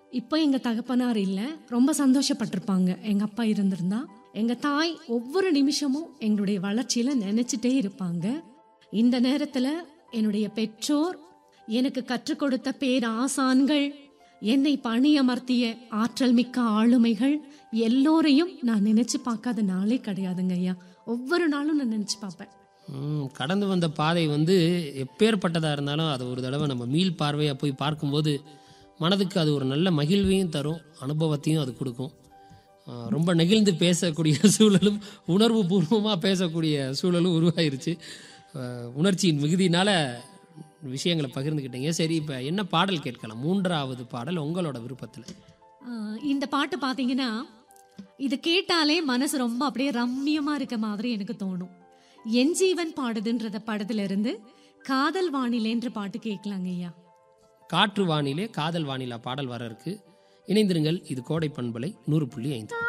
இப்போ எங்க தகப்பனார் இல்ல ரொம்ப சந்தோஷப்பட்டிருப்பாங்க எங்க அப்பா இருந்திருந்தா எங்க தாய் ஒவ்வொரு நிமிஷமும் எங்களுடைய வளர்ச்சியில நினைச்சிட்டே இருப்பாங்க இந்த நேரத்துல என்னுடைய பெற்றோர் எனக்கு கற்றுக் கொடுத்த பேராசான்கள் என்னை பணியமர்த்திய ஆற்றல் மிக்க ஆளுமைகள் எல்லோரையும் நான் நினைச்சு பார்க்காத நாளே கிடையாதுங்க ஐயா ஒவ்வொரு நாளும் நான் நினைச்சு பார்ப்பேன் ம், கடந்து வந்த பாதை வந்து எப்பேற்பட்டதாக இருந்தாலும் அதை ஒரு தடவை நம்ம மீள் பார்வையாக போய் பார்க்கும்போது மனதுக்கு அது ஒரு நல்ல மகிழ்வையும் தரும் அனுபவத்தையும் அது கொடுக்கும் ஆ, ரொம்ப நெகிழ்ந்து பேசக்கூடிய சூழலும் உணர்வு பூர்வமாக பேசக்கூடிய சூழலும் உருவாயிருச்சு ஆ, உணர்ச்சியின் மிகுதியினால விஷயங்களை பகிர்ந்துக்கிட்டீங்க சரி இப்போ என்ன பாடல் கேட்கலாம் மூன்றாவது பாடல் உங்களோட விருப்பத்தில் ஆஹ் இந்த பாட்டு பாத்தீங்கன்னா இது கேட்டாலே மனசு ரொம்ப அப்படியே ரம்மியமா இருக்க மாதிரி எனக்கு தோணும் என் ஜீவன் பாடுதுன்றத படத்துல இருந்து காதல் வானிலேன்ற பாட்டு கேட்கலாங்க ஐயா காற்று வானிலே காதல் வானிலா பாடல் வர இருக்கு இணைந்திருங்கள் இது கோடை பண்பலை நூறு புள்ளி ஐந்து